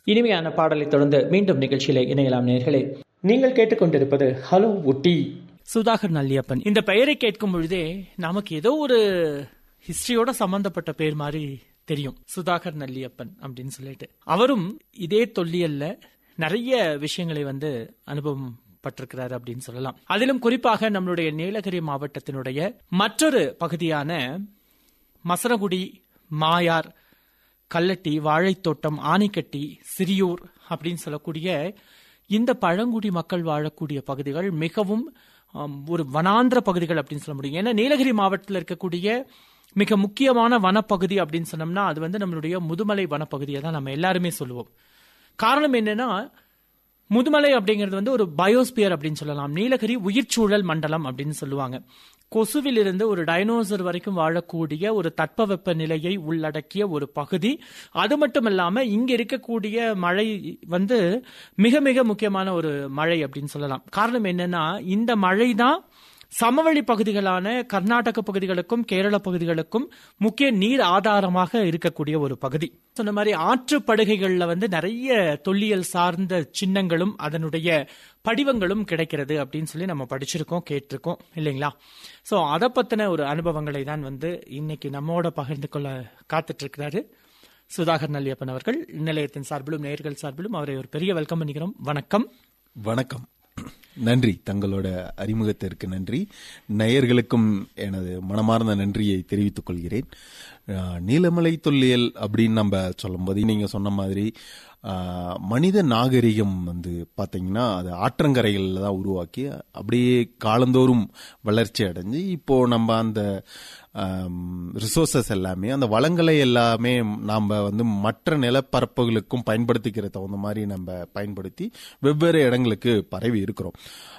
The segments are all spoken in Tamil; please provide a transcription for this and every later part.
இனிமையான பாடலை தொடர்ந்து மீண்டும் நிகழ்ச்சியில இணையலாம் நேர்களே நீங்கள் கேட்டுக்கொண்டிருப்பது ஹலோ உட்டி சுதாகர் நல்லியப்பன் இந்த பெயரை கேட்கும் பொழுதே நமக்கு ஏதோ ஒரு ஹிஸ்டரியோட சம்பந்தப்பட்ட பேர் மாதிரி தெரியும் சுதாகர் நல்லியப்பன் அப்படின்னு சொல்லிட்டு அவரும் இதே தொல்லியல்ல நிறைய விஷயங்களை வந்து அனுபவம் பட்டிருக்கிறார் அப்படின்னு சொல்லலாம் அதிலும் குறிப்பாக நம்மளுடைய நீலகிரி மாவட்டத்தினுடைய மற்றொரு பகுதியான மசனகுடி மாயார் கல்லட்டி வாழைத்தோட்டம் ஆனைக்கட்டி சிறியூர் அப்படின்னு சொல்லக்கூடிய இந்த பழங்குடி மக்கள் வாழக்கூடிய பகுதிகள் மிகவும் ஆம், ஒரு வனாந்திர பகுதிகள் அப்படின்னு சொல்ல முடியும் ஏன்னா நீலகிரி மாவட்டத்தில் இருக்கக்கூடிய மிக முக்கியமான வனப்பகுதி அப்படின்னு சொன்னோம்னா அது வந்து நம்மளுடைய முதுமலை வனப்பகுதியை தான் நம்ம எல்லாருமே சொல்லுவோம் காரணம் என்னன்னா முதுமலை அப்படிங்கிறது வந்து ஒரு பயோஸ்பியர் அப்படின்னு சொல்லலாம் நீலகிரி உயிர்ச்சூழல் மண்டலம் அப்படின்னு சொல்லுவாங்க கொசுவிலிருந்து ஒரு டைனோசர் வரைக்கும் வாழக்கூடிய ஒரு தட்பவெப்ப நிலையை உள்ளடக்கிய ஒரு பகுதி அது மட்டும் இல்லாம இங்க இருக்கக்கூடிய மழை வந்து மிக மிக முக்கியமான ஒரு மழை அப்படின்னு சொல்லலாம் காரணம் என்னன்னா இந்த மழை தான் சமவெளி பகுதிகளான கர்நாடக பகுதிகளுக்கும் கேரள பகுதிகளுக்கும் முக்கிய நீர் ஆதாரமாக இருக்கக்கூடிய ஒரு பகுதி சொன்ன மாதிரி ஆற்றுப்படுகைகள்ல வந்து நிறைய தொல்லியல் சார்ந்த சின்னங்களும் அதனுடைய படிவங்களும் கிடைக்கிறது அப்படின்னு சொல்லி நம்ம படிச்சிருக்கோம் கேட்டிருக்கோம் இல்லைங்களா சோ அதை பத்தின ஒரு அனுபவங்களை தான் வந்து இன்னைக்கு நம்மோட பகிர்ந்து கொள்ள காத்துட்டு இருக்கிறாரு சுதாகர் நல்லியப்பன் அவர்கள் நிலையத்தின் சார்பிலும் நேர்கள் சார்பிலும் அவரை ஒரு பெரிய வெல்கம் பண்ணிக்கிறோம் வணக்கம் வணக்கம் நன்றி தங்களோட அறிமுகத்திற்கு நன்றி நேயர்களுக்கும் எனது மனமார்ந்த நன்றியை தெரிவித்துக் கொள்கிறேன் அஹ், நீலமலை தொல்லியல் அப்படின்னு நம்ம சொல்லும்போது நீங்க சொன்ன மாதிரி அஹ், மனித நாகரிகம் வந்து பாத்தீங்கன்னா அது ஆற்றங்கரைகளில் தான் உருவாக்கி அப்படியே காலந்தோறும் வளர்ச்சி அடைஞ்சு இப்போ நம்ம அந்த ரிசோர்சஸ் எல்லாமே அந்த வளங்களை எல்லாமே நாம் வந்து மற்ற நிலப்பரப்புகளுக்கும் பயன்படுத்திக்கிற தகுந்த மாதிரி நம்ம பயன்படுத்தி வெவ்வேறு இடங்களுக்கு பரவி இருக்கிறோம்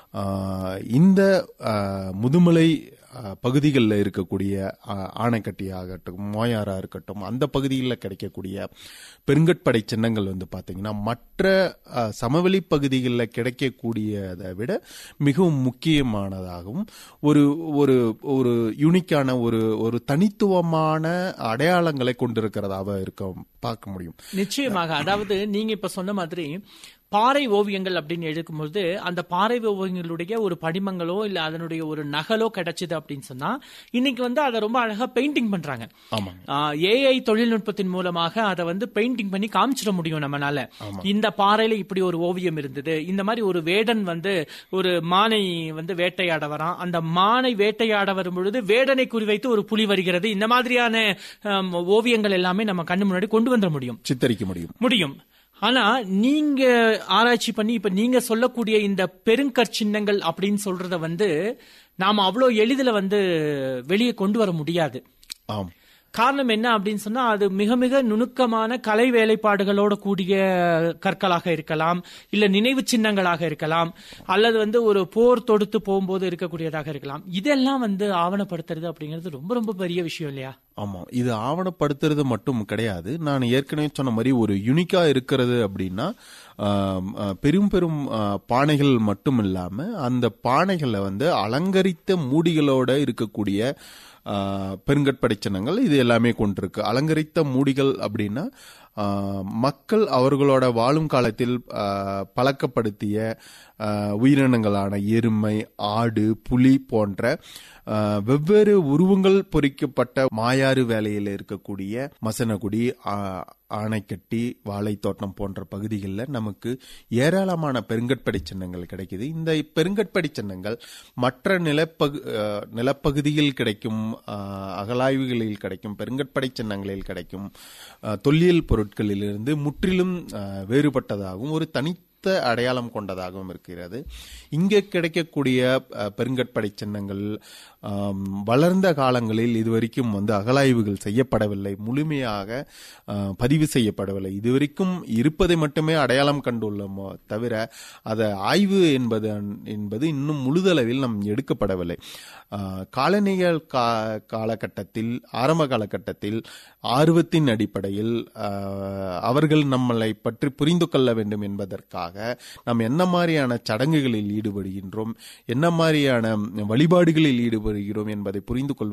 ஆஹ் இந்த ஆஹ் முதுமலை பகுதிகளில் இருக்கக்கூடிய ஆஹ் ஆனைக்கட்டி ஆகட்டும் மோயாரா இருக்கட்டும் அந்த பகுதிகளில் கிடைக்கக்கூடிய பெருங்கட்படை சின்னங்கள் வந்து பார்த்தீங்கன்னா மற்ற ஆஹ் சமவெளி பகுதிகளில் கிடைக்கக்கூடியதை விட மிகவும் முக்கியமானதாகவும் ஒரு ஒரு ஒரு யூனிக்கான ஒரு ஒரு தனித்துவமான அடையாளங்களை கொண்டிருக்கிறதாக இருக்க பார்க்க முடியும் நிச்சயமாக அதாவது நீங்க இப்ப சொன்ன மாதிரி பாறை ஓவியங்கள் அப்படின்னு எடுக்கும்போது அந்த பாறை ஓவியங்களுடைய ஒரு படிமங்களோ இல்ல அதனுடைய ஒரு நகலோ கிடைச்சது அப்படின்னு சொன்னா இன்னைக்கு வந்து அதை ரொம்ப அழகா பெயிண்டிங் பண்றாங்க ஆமாங்க ஏஐ தொழில்நுட்பத்தின் மூலமாக அதை வந்து பெயிண்டிங் பண்ணி காமிச்சிட முடியும் நம்மனால இந்த பாறையில இப்படி ஒரு ஓவியம் இருந்தது இந்த மாதிரி ஒரு வேடன் வந்து ஒரு மானை வந்து வேட்டையாட வரான் அந்த மானை வேட்டையாட வரும் பொழுது வேடனை குறிவைத்து ஒரு புலி வருகிறது இந்த மாதிரியான ஆம், ஓவியங்கள் எல்லாமே நம்ம கண்ணு முன்னாடி கொண்டு வந்துட முடியும் சித்தரிக்க முடியும் முடியும் ஆனா நீங்க ஆராய்ச்சி பண்ணி இப்ப நீங்க சொல்லக்கூடிய இந்த பெருங்கற்சின்னங்கள் அப்படின்னு சொல்றத வந்து நாம அவ்வளவு எளிதில வந்து வெளியே கொண்டு வர முடியாது ஆம் காரணம் என்ன அப்படின்னு சொன்னா அது மிக மிக நுணுக்கமான கலை வேலைப்பாடுகளோட கூடிய கற்களாக இருக்கலாம் இல்ல நினைவு சின்னங்களாக இருக்கலாம் அல்லது வந்து ஒரு போர் தொடுத்து போகும்போது இருக்கக்கூடியதாக இருக்கலாம் இதெல்லாம் வந்து ஆவணப்படுத்துறது அப்படிங்கிறது ரொம்ப ரொம்ப பெரிய விஷயம் இல்லையா ஆமா இது ஆவணப்படுத்துறது மட்டும் கிடையாது நான் ஏற்கனவே சொன்ன மாதிரி ஒரு யுனிக்கா இருக்கிறது அப்படின்னா ஆம், ஆ, பெரும் பெரும் ஆ, பானைகள் மட்டும் இல்லாம அந்த பானைகளை வந்து அலங்கரித்த மூடிகளோட இருக்கக்கூடிய ஆ, பெருங்கற்படை சின்னங்கள் இது எல்லாமே கொண்டிருக்கு அலங்கரித்த மூடிகள் அப்படின்னா ஆ, மக்கள் அவர்களோட வாழும் காலத்தில் ஆ, பழக்கப்படுத்திய ஆ, உயிரினங்களான எருமை ஆடு புலி போன்ற ஆ, வெவ்வேறு உருவங்கள் பொறிக்கப்பட்ட மாயாறு வேலையில் இருக்கக்கூடிய மசனகுடி ஆ, ஆனைக்கட்டி வாழைத்தோட்டம் போன்ற பகுதிகளில் நமக்கு ஏராளமான பெருங்கற்படை சின்னங்கள் கிடைக்குது இந்த பெருங்கற்படை சின்னங்கள் மற்ற நிலப்பகு ஆ, நிலப்பகுதியில் கிடைக்கும் ஆ, அகலாய்வுகளில் கிடைக்கும் பெருங்கற்படை சின்னங்களில் கிடைக்கும் ஆ, தொல்லியல் பொருட்களிலிருந்து முற்றிலும் ஆ, வேறுபட்டதாகவும் ஒரு தனி அடையாளம் கொண்டதாகவும் இருக்கிறது இங்கே கிடைக்கக்கூடிய அஹ், பெருங்கற்படை சின்னங்கள் ஆம், வளர்ந்த காலங்களில் இதுவரைக்கும் வந்து அகலாய்வுகள் செய்யப்படவில்லை முழுமையாக அஹ், பதிவு செய்யப்படவில்லை இதுவரைக்கும் இருப்பதை மட்டுமே அடையாளம் கண்டுள்ளோமோ தவிர அதை ஆய்வு என்பது என்பது இன்னும் முழுதளவில் நம் எடுக்கப்படவில்லை அஹ், காலனிகள் கா- காலகட்டத்தில் ஆரம்ப காலகட்டத்தில் ஆர்வத்தின் அடிப்படையில் அஹ், அவர்கள் நம்மளை பற்றி புரிந்து கொள்ள வேண்டும் என்பதற்காக நாம் என்ன மாதிரியான சடங்குகளில் ஈடுபடுகின்றோம் என்ன மாதிரியான வழிபாடுகளில் ஈடுபடுகிறோம் என்பதை புரிந்து கொள்வதற்கு